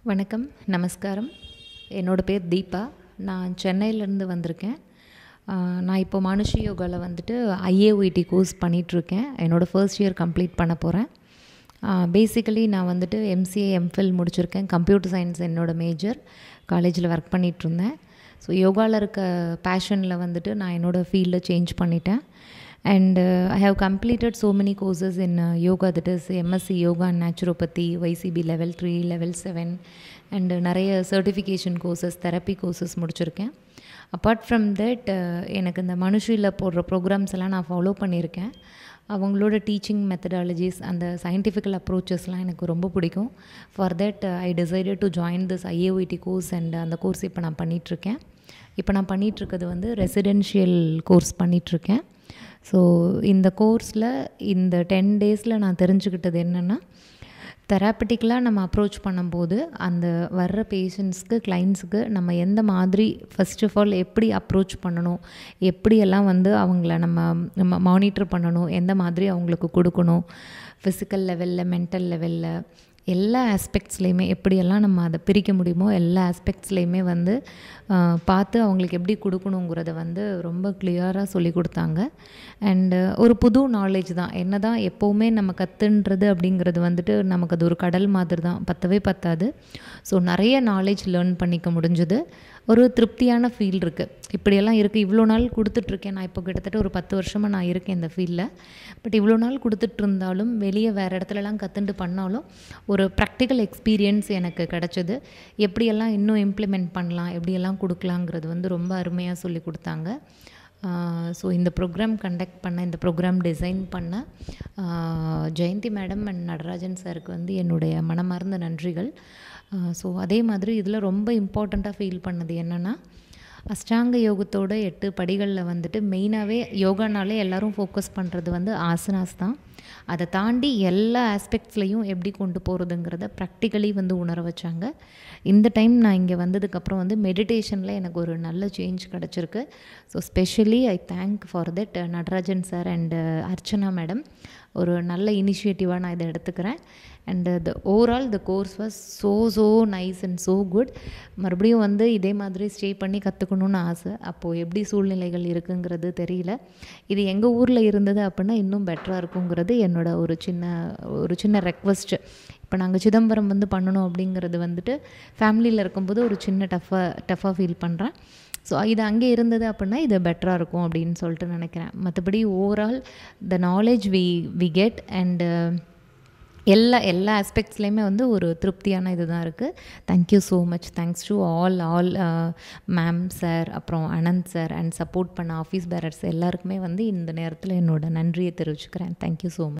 வணக்கம் நமஸ்காரம் என்னோடய பேர் தீபா நான் சென்னையிலேருந்து வந்திருக்கேன் நான் இப்போ மானுஷி யோகாவில் வந்துட்டு ஐஏஒய்டி கோர்ஸ் பண்ணிகிட்ருக்கேன் என்னோடய ஃபர்ஸ்ட் இயர் கம்ப்ளீட் பண்ண போகிறேன் பேசிக்கலி நான் வந்துட்டு எம்சிஏ எம்ஃபில் முடிச்சிருக்கேன் கம்ப்யூட்டர் சயின்ஸ் என்னோடய மேஜர் காலேஜில் ஒர்க் பண்ணிகிட்ருந்தேன் ஸோ யோகாவில் இருக்க பேஷனில் வந்துட்டு நான் என்னோடய ஃபீல்டை சேஞ்ச் பண்ணிட்டேன் and uh, i have completed so many courses in uh, yoga that is msc yoga and naturopathy ycb level 3 level 7 and நிறைய சர்டிஃபிகேஷன் கோர்சஸ் தெரப்பி கோர்சஸ் முடிச்சிருக்கேன் அப்பார்ட் ஃப்ரம் தட் எனக்கு இந்த மனுஷியில் போடுற ப்ரோக்ராம்ஸ் எல்லாம் நான் ஃபாலோ பண்ணியிருக்கேன் அவங்களோட டீச்சிங் மெத்தடாலஜிஸ் அந்த சயின்டிஃபிக்கல் அப்ரோச்சஸ்லாம் எனக்கு ரொம்ப பிடிக்கும் for that I decided to join this IAYT course and அந்த கோர்ஸ் இப்போ நான் பண்ணிகிட்ருக்கேன் இப்போ நான் பண்ணிகிட்ருக்கிறது வந்து ரெசிடென்ஷியல் கோர்ஸ் பண்ணிகிட்ருக்கேன் ஸோ இந்த கோர்ஸில் இந்த டென் டேஸில் நான் தெரிஞ்சுக்கிட்டது என்னென்னா தெராப்பட்டிக்கலாக நம்ம அப்ரோச் பண்ணும்போது அந்த வர்ற பேஷண்ட்ஸ்க்கு கிளைண்ட்ஸுக்கு நம்ம எந்த மாதிரி ஃபஸ்ட் ஆஃப் ஆல் எப்படி அப்ரோச் பண்ணணும் எப்படியெல்லாம் வந்து அவங்கள நம்ம நம்ம மானிட்டர் பண்ணணும் எந்த மாதிரி அவங்களுக்கு கொடுக்கணும் ஃபிசிக்கல் லெவலில் மென்டல் லெவலில் எல்லா ஆஸ்பெக்ட்ஸ்லேயுமே எப்படியெல்லாம் நம்ம அதை பிரிக்க முடியுமோ எல்லா ஆஸ்பெக்ட்ஸ்லேயுமே வந்து பார்த்து அவங்களுக்கு எப்படி கொடுக்கணுங்கிறத வந்து ரொம்ப கிளியராக சொல்லி கொடுத்தாங்க அண்டு ஒரு புது நாலேஜ் தான் என்ன தான் எப்போவுமே நம்ம கற்றுன்றது அப்படிங்கிறது வந்துட்டு நமக்கு அது ஒரு கடல் மாதிரி தான் பத்தவே பத்தாது ஸோ நிறைய நாலேஜ் லேர்ன் பண்ணிக்க முடிஞ்சுது ஒரு திருப்தியான ஃபீல் இருக்குது இப்படியெல்லாம் இருக்குது இவ்வளோ நாள் கொடுத்துட்ருக்கேன் நான் இப்போ கிட்டத்தட்ட ஒரு பத்து வருஷமாக நான் இருக்கேன் இந்த ஃபீல்டில் பட் இவ்வளோ நாள் கொடுத்துட்டு இருந்தாலும் வெளியே வேறு இடத்துலலாம் கற்றுண்டு பண்ணாலும் ஒரு ப்ராக்டிக்கல் எக்ஸ்பீரியன்ஸ் எனக்கு கிடச்சிது எப்படியெல்லாம் இன்னும் இம்ப்ளிமெண்ட் பண்ணலாம் எப்படியெல்லாம் கொடுக்கலாங்கிறது வந்து ரொம்ப அருமையாக சொல்லி கொடுத்தாங்க ஸோ இந்த ப்ரோக்ராம் கண்டக்ட் பண்ண இந்த ப்ரோக்ராம் டிசைன் பண்ண ஜெயந்தி மேடம் அண்ட் நடராஜன் சாருக்கு வந்து என்னுடைய மனமார்ந்த நன்றிகள் ஸோ அதே மாதிரி இதில் ரொம்ப இம்பார்ட்டண்ட்டாக ஃபீல் பண்ணது என்னென்னா அஷ்டாங்க யோகத்தோட எட்டு படிகளில் வந்துட்டு மெயினாகவே யோகானாலே எல்லோரும் ஃபோக்கஸ் பண்ணுறது வந்து ஆசனாஸ் தான் அதை தாண்டி எல்லா ஆஸ்பெக்ட்ஸ்லையும் எப்படி கொண்டு போகிறதுங்கிறத ப்ராக்டிக்கலி வந்து உணர வச்சாங்க இந்த டைம் நான் இங்கே வந்ததுக்கப்புறம் வந்து மெடிடேஷனில் எனக்கு ஒரு நல்ல சேஞ்ச் கிடச்சிருக்கு so specially I thank for that Natarajan sir and Archana madam ஒரு நல்ல இனிஷியேட்டிவாக நான் இதை எடுத்துக்கிறேன் and the overall the course was so so nice and so good மறுபடியும் வந்து இதே மாதிரி ஸ்டே பண்ணி கற்றுக்கணுன்னு ஆசை அப்போது எப்படி சூழ்நிலைகள் இருக்குங்கிறது தெரியல இது எங்கள் ஊரில் இருந்தது அப்படின்னா இன்னும் பெட்டராக இருக்குங்கிறது என்னோட ஒரு சின்ன ஒரு சின்ன ரெக்வஸ்ட்டு இப்போ நாங்கள் சிதம்பரம் வந்து பண்ணணும் அப்படிங்கிறது வந்துட்டு ஃபேமிலியில் இருக்கும்போது ஒரு சின்ன டஃப்பாக டஃப்பாக ஃபீல் பண்ணுறேன் ஸோ இது அங்கே இருந்தது அப்படின்னா இது பெட்டராக இருக்கும் அப்படின்னு சொல்லிட்டு நினைக்கிறேன் மற்றபடி overall the knowledge we we get and எல்லா எல்லா ஆஸ்பெக்ட்ஸ்லேயுமே வந்து ஒரு திருப்தியான இது தான் இருக்குது thank you so much thanks to all all ma'am sir அப்புறம் அனந்த் சார் அண்ட் சப்போர்ட் பண்ண ஆஃபீஸ் பேரர்ஸ் எல்லாருக்குமே வந்து இந்த நேரத்தில் என்னோட நன்றியை தெரிவிச்சுக்கிறேன் தேங்க்யூ ஸோ மச்